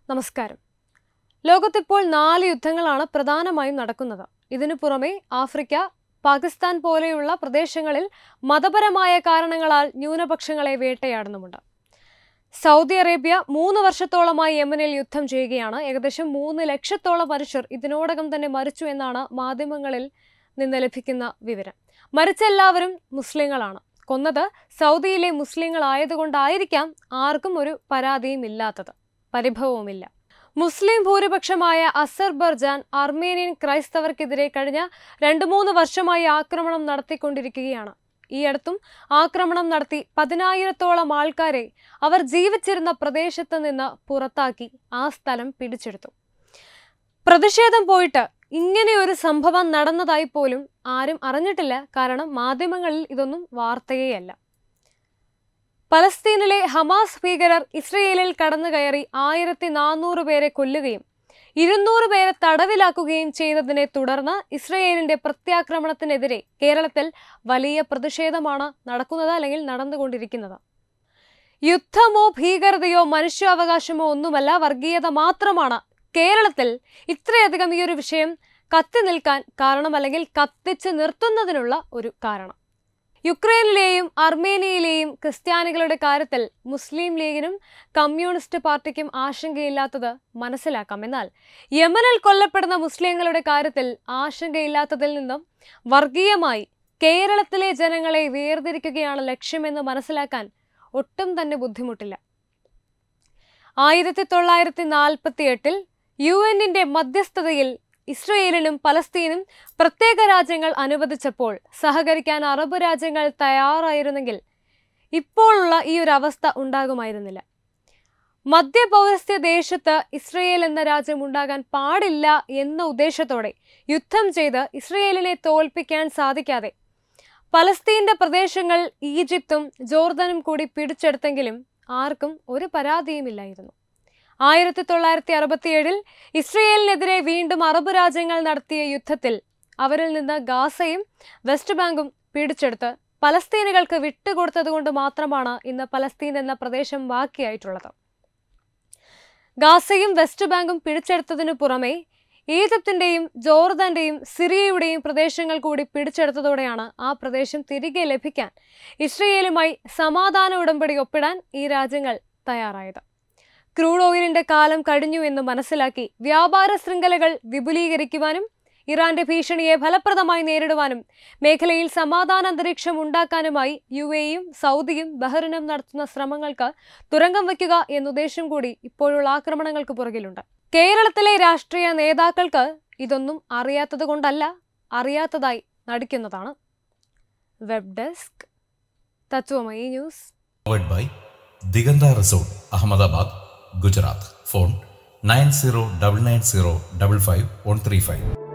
നമസ്കാരം ലോകത്തിപ്പോൾ നാല് യുദ്ധങ്ങളാണ് പ്രധാനമായും നടക്കുന്നത് ഇതിനു പുറമെ ആഫ്രിക്ക പാകിസ്ഥാൻ പോലെയുള്ള പ്രദേശങ്ങളിൽ മതപരമായ കാരണങ്ങളാൽ ന്യൂനപക്ഷങ്ങളെ വേട്ടയാടുന്നുമുണ്ട് സൗദി അറേബ്യ മൂന്ന് വർഷത്തോളമായി യമനിൽ യുദ്ധം ചെയ്യുകയാണ് ഏകദേശം മൂന്ന് ലക്ഷത്തോളം മനുഷ്യർ ഇതിനോടകം തന്നെ മരിച്ചു എന്നാണ് മാധ്യമങ്ങളിൽ നിന്ന് ലഭിക്കുന്ന വിവരം മരിച്ച എല്ലാവരും മുസ്ലിങ്ങളാണ് കൊന്നത് സൗദിയിലെ മുസ്ലിങ്ങളായതുകൊണ്ടായിരിക്കാം ആർക്കും ഒരു പരാതിയും ഇല്ലാത്തത് പരിഭവവുമില്ല മുസ്ലിം ഭൂരിപക്ഷമായ അസർബർജാൻ അർമേനിയൻ ക്രൈസ്തവർക്കെതിരെ കഴിഞ്ഞ രണ്ടു മൂന്ന് വർഷമായി ആക്രമണം നടത്തിക്കൊണ്ടിരിക്കുകയാണ് ഈ അടുത്തും ആക്രമണം നടത്തി പതിനായിരത്തോളം ആൾക്കാരെ അവർ ജീവിച്ചിരുന്ന പ്രദേശത്ത് നിന്ന് പുറത്താക്കി ആ സ്ഥലം പിടിച്ചെടുത്തു പ്രതിഷേധം പോയിട്ട് ഇങ്ങനെ ഒരു സംഭവം നടന്നതായി പോലും ആരും അറിഞ്ഞിട്ടില്ല കാരണം മാധ്യമങ്ങളിൽ ഇതൊന്നും വാർത്തയേയല്ല പലസ്തീനിലെ ഹമാസ് ഭീകരർ ഇസ്രയേലിൽ കടന്നു കയറി ആയിരത്തി നാനൂറ് പേരെ കൊല്ലുകയും ഇരുന്നൂറ് പേരെ തടവിലാക്കുകയും ചെയ്തതിനെ തുടർന്ന് ഇസ്രയേലിന്റെ പ്രത്യാക്രമണത്തിനെതിരെ കേരളത്തിൽ വലിയ പ്രതിഷേധമാണ് നടക്കുന്നത് അല്ലെങ്കിൽ നടന്നുകൊണ്ടിരിക്കുന്നത് യുദ്ധമോ ഭീകരതയോ മനുഷ്യാവകാശമോ ഒന്നുമല്ല വർഗീയത മാത്രമാണ് കേരളത്തിൽ ഇത്രയധികം ഈ ഒരു വിഷയം കത്തി നിൽക്കാൻ കാരണം അല്ലെങ്കിൽ കത്തിച്ച് നിർത്തുന്നതിനുള്ള ഒരു കാരണം യുക്രൈനിലെയും അർമേനിയയിലെയും ക്രിസ്ത്യാനികളുടെ കാര്യത്തിൽ മുസ്ലിം ലീഗിനും കമ്മ്യൂണിസ്റ്റ് പാർട്ടിക്കും ആശങ്കയില്ലാത്തത് മനസ്സിലാക്കാം എന്നാൽ യമനിൽ കൊല്ലപ്പെടുന്ന മുസ്ലിങ്ങളുടെ കാര്യത്തിൽ ആശങ്കയില്ലാത്തതിൽ നിന്നും വർഗീയമായി കേരളത്തിലെ ജനങ്ങളെ വേർതിരിക്കുകയാണ് ലക്ഷ്യമെന്ന് മനസ്സിലാക്കാൻ ഒട്ടും തന്നെ ബുദ്ധിമുട്ടില്ല ആയിരത്തി തൊള്ളായിരത്തി നാൽപ്പത്തി എട്ടിൽ യു എന്നിന്റെ മധ്യസ്ഥതയിൽ ഇസ്രയേലിനും പലസ്തീനും പ്രത്യേക രാജ്യങ്ങൾ അനുവദിച്ചപ്പോൾ സഹകരിക്കാൻ അറബ് രാജ്യങ്ങൾ തയ്യാറായിരുന്നെങ്കിൽ ഇപ്പോഴുള്ള ഈ ഒരു അവസ്ഥ ഉണ്ടാകുമായിരുന്നില്ല മധ്യപൗരസ്ത്യ ദേശത്ത് ഇസ്രയേൽ എന്ന രാജ്യം ഉണ്ടാകാൻ പാടില്ല എന്ന ഉദ്ദേശത്തോടെ യുദ്ധം ചെയ്ത് ഇസ്രയേലിനെ തോൽപ്പിക്കാൻ സാധിക്കാതെ പലസ്തീന്റെ പ്രദേശങ്ങൾ ഈജിപ്തും ജോർദനും കൂടി പിടിച്ചെടുത്തെങ്കിലും ആർക്കും ഒരു പരാതിയുമില്ലായിരുന്നു ആയിരത്തി തൊള്ളായിരത്തി അറുപത്തിയേഴിൽ ഇസ്രയേലിനെതിരെ വീണ്ടും അറബ് രാജ്യങ്ങൾ നടത്തിയ യുദ്ധത്തിൽ അവരിൽ നിന്ന് ഗാസയും വെസ്റ്റ് ബാങ്കും പിടിച്ചെടുത്ത് പലസ്തീനുകൾക്ക് വിട്ടുകൊടുത്തതുകൊണ്ട് മാത്രമാണ് ഇന്ന് പലസ്തീൻ എന്ന പ്രദേശം ബാക്കിയായിട്ടുള്ളത് ഗാസയും വെസ്റ്റ് ബാങ്കും പിടിച്ചെടുത്തതിനു പുറമെ ഈജിപ്തിന്റെയും ജോർദാന്റെയും സിറിയയുടെയും പ്രദേശങ്ങൾ കൂടി പിടിച്ചെടുത്തതോടെയാണ് ആ പ്രദേശം തിരികെ ലഭിക്കാൻ ഇസ്രയേലുമായി സമാധാന ഉടമ്പടി ഒപ്പിടാൻ ഈ രാജ്യങ്ങൾ തയ്യാറായത് ക്രൂഡ് ഓയിലിന്റെ കാലം കഴിഞ്ഞു എന്ന് മനസ്സിലാക്കി വ്യാപാര ശൃംഖലകൾ വിപുലീകരിക്കുവാനും ഇറാന്റെ ഭീഷണിയെ ഫലപ്രദമായി നേരിടുവാനും മേഖലയിൽ സമാധാന അന്തരീക്ഷം ഉണ്ടാക്കാനുമായി യു എയും സൗദിയും ബഹ്റിനും നടത്തുന്ന ശ്രമങ്ങൾക്ക് തുരങ്കം വയ്ക്കുക എന്ന ഉദ്ദേശം കൂടി ഇപ്പോഴുള്ള ആക്രമണങ്ങൾക്ക് പുറകിലുണ്ട് കേരളത്തിലെ രാഷ്ട്രീയ നേതാക്കൾക്ക് ഇതൊന്നും അറിയാത്തത് കൊണ്ടല്ല അറിയാത്തതായി നടിക്കുന്നതാണ് web desk Tatwamayi news powered by Diganta Resort, Ahmedabad, Gujarat. Phone 9099055135.